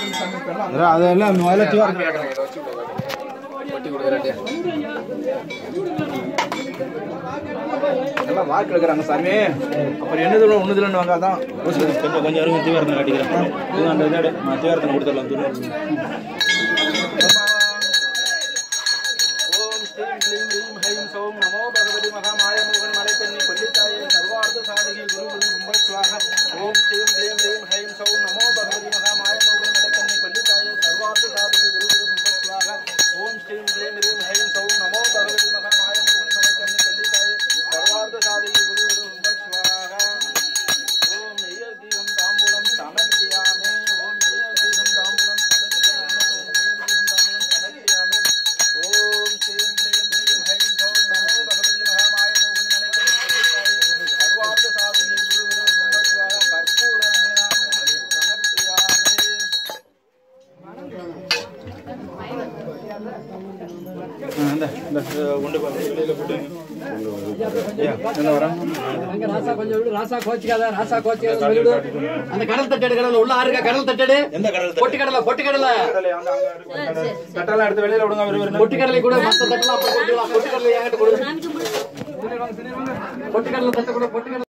அதெல்லாம் முதல்ல தீவிர எல்லாம் மார்க் எடுக்கிறாங்க சாமி அப்புறம் என்னது ஒண்ணு இல்லைன்னு வாங்க அதான் கொஞ்சம் கொஞ்சம் இருக்கும் தீவிரத்தை காட்டிக்கிறேன் இது அந்த இதோட நான் தீவிரத்தை கொடுத்துடலாம் துணி ஓம் ஸ்ரீம் க்ளீம் ரீம் ஹைம் சௌம் நமோ பகவதி மகாமாய மோகன் மலைக்கண்ணி கொல்லித்தாயே சர்வார்த்த சாதகி குரு குரு கும்ப ஸ்வாக ஓம் ஸ்ரீம் க்ளீம் ரீம் ஹைம் சௌம் நமோ பகவதி மகாமாய மோகன் மலைக்கண்ணி கொல்லித்தாயே சர்வார்த்த சாதகி குரு குரு கும்ப ஸ்வாக ஓம் ஸ்ரீம் க்ளீம் ரீம் ஹைம் சௌம் நமோ பகவதி மகாமாய மோகன் மலைக்கண்ணி கொல்லித்தாயே சர்வார்த்த சாதகி குரு குரு கும்ப ஸ்வாக ஓம் நெய்ய தீபம் தாம்பூலம் சமர்ப்பியாமே ஓம் நெய்ய தீபம் தாம்பூலம் சமர்ப்பியாமே ஓம் நெய்ய தீபம் தாம்பூலம் சமர்ப்பியாமே ஓம் ஸ்ரீம் க்ளீம் க்ளீம் ஹைம் சௌம் நமோ பகவதி மகாமாய மோகினி மலைக்கண்ணி கொல்லித்தாயே சர்வார்த்த சாதகி குரு குரு கும்பஸ்வாக கற்பூர நிராமணி சமர்ப்பியாமே இந்த இந்த கொண்டு போ வெளியில போட்டு ஐயா, என்ன வரேன் அங்க ராசா கொஞ்சம் விடு ராசா கோச்சிக்காத ராசா கோச்சிக்காத விடு அந்த கடல் தட்டடு கடல் உள்ள ஆறுங்க கடல் தட்டடு எந்த கடல் பொட்டி கடலை பொட்டி கடலை தட்டெல்லாம் எடுத்து வெளியில விடுங்க விறுவிறுன்னு. பொட்டி கடலை கூட மத்த தட்டலாம் அப்புறம் கொட்டிக்கலாம் பொட்டி கடலை என்கிட்ட கொடு பொட்டி கடலை தட்ட கூட பொட்டி கடலை